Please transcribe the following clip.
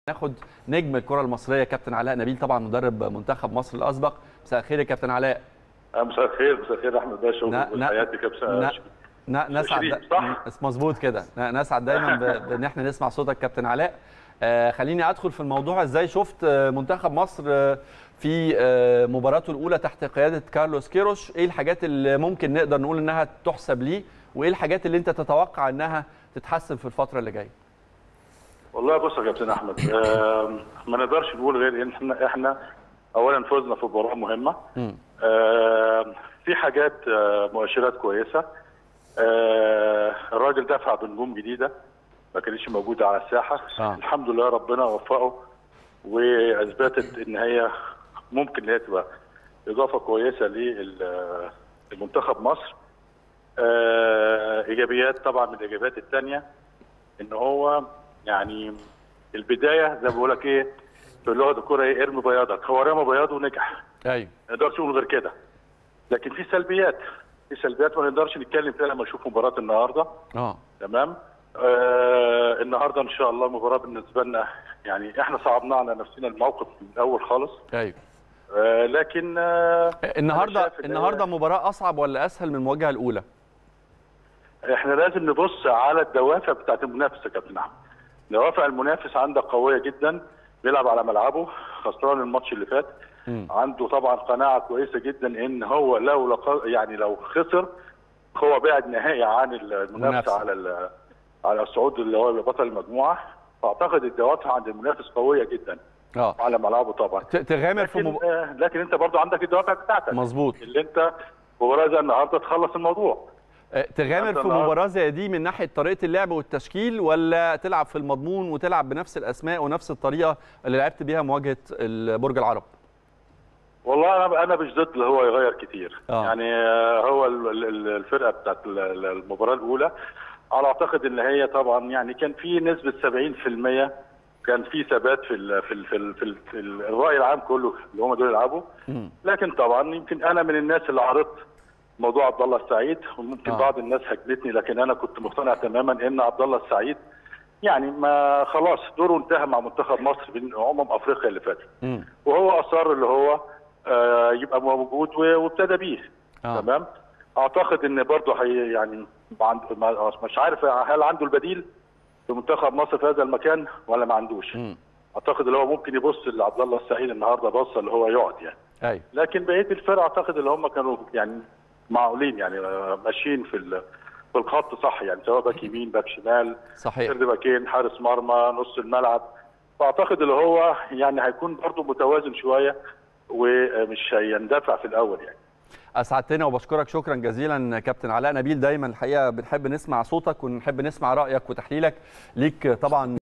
ناخد نجم الكره المصريه كابتن علاء نبيل طبعا مدرب منتخب مصر الاسبق مساء الخير يا كابتن علاء مساء الخير مساء الخير احمد باشا نا- نا- وحياتك يا باشا نا- ن- نسعد شريف، صح؟ م- مظبوط كده ن- نسعد دايما ب- بان احنا نسمع صوتك كابتن علاء آه خليني ادخل في الموضوع ازاي شفت آه، منتخب مصر آه، في آه، مباراته الاولى تحت قياده كارلوس كيروش ايه الحاجات اللي ممكن نقدر نقول انها تحسب ليه وايه الحاجات اللي انت تتوقع انها تتحسن في الفتره اللي جايه والله بص يا كابتن احمد آم، ما نقدرش نقول غير ان احنا احنا اولا فزنا في مباراه مهمه مم. آم، في حاجات آه، مؤشرات كويسه آه، الراجل دفع بنجوم جديده ما كانتش موجوده على الساحه آه. الحمد لله ربنا وفقه واثبتت ان هي ممكن ان هي تبقى اضافه كويسه لل- لمنتخب مصر آه، ايجابيات طبعا من الايجابيات الثانيه ان هو يعني البدايه زي ما بقول لك ايه في لغه الكوره ايه ارمي بياضك هو رمى بياضه ونجح ايوه ما نقدرش نقول غير كده لكن في سلبيات في سلبيات ما نقدرش نتكلم فيها لما نشوف مباراه النهارده اه تمام آه النهارده ان شاء الله المباراه بالنسبه لنا يعني احنا صعبنا على نفسنا الموقف من الاول خالص ايوه آه لكن آه النهارده شايف إن النهارده هي- مباراه اصعب ولا اسهل من المواجهه الاولى احنا لازم نبص على الدوافع بتاعت المنافس يا كابتن احمد دوافع المنافس عندك قويه جدا بيلعب على ملعبه خسران الماتش اللي فات مم. عنده طبعا قناعه كويسه جدا ان هو لو لق... يعني لو خسر هو بعد نهائي عن المنافسه منافسة. على ال... على الصعود اللي هو بطل المجموعه فاعتقد الدوافع عند المنافس قويه جدا اه على ملعبه طبعا ت- تغامر في لكن, مب... آه لكن انت برضو عندك الدوافع بتاعتك مظبوط اللي انت مباراه زي النهارده تخلص الموضوع آه، تغامر أنت في النهاردة- مباراه زي دي من ناحيه طريقه اللعب والتشكيل ولا تلعب في المضمون وتلعب بنفس الاسماء ونفس الطريقه اللي لعبت بيها مواجهه ال- برج العرب والله انا انا مش ضد اللي هو يغير كتير آه. يعني آه، هو ال- ال- الفرقه بتاعت ال- ال- المباراه الاولى على اعتقد ان هي طبعا يعني كان في نسبه 70% كان في ثبات في ال في ال في, ال في, ال في ال- الراي العام كله اللي هم دول يلعبوا مم. لكن طبعا يمكن انا من الناس اللي عرضت موضوع عبد الله السعيد وممكن آه. آه. بعض الناس هجمتني لكن انا كنت مقتنع تماما ان عبد الله السعيد يعني ما خلاص دوره انتهى مع منتخب مصر من امم افريقيا اللي فاتت مم. وهو اصر اللي هو آه، يبقى موجود و- وابتدى بيه آه. تمام اعتقد ان برضه هي يعني ما عند- ما- مش عارف هل عنده البديل في منتخب مصر في هذا المكان ولا ما عندوش مم. اعتقد اللي هو ممكن يبص لعبد الله السعيد النهارده بصه اللي هو يقعد يعني ايوه لكن بقيه الفرق اعتقد اللي هم كانوا يعني معقولين يعني آه، ماشيين في ال- في الخط صح يعني سواء باك يمين باك شمال صحيح سرد باكين حارس مرمى نص الملعب فاعتقد اللي هو يعني هيكون برضه متوازن شويه ومش هيندفع في الاول يعني اسعدتنا وبشكرك شكرا جزيلا كابتن علاء نبيل دايما الحقيقه بنحب نسمع صوتك ونحب نسمع رايك وتحليلك ليك طبعا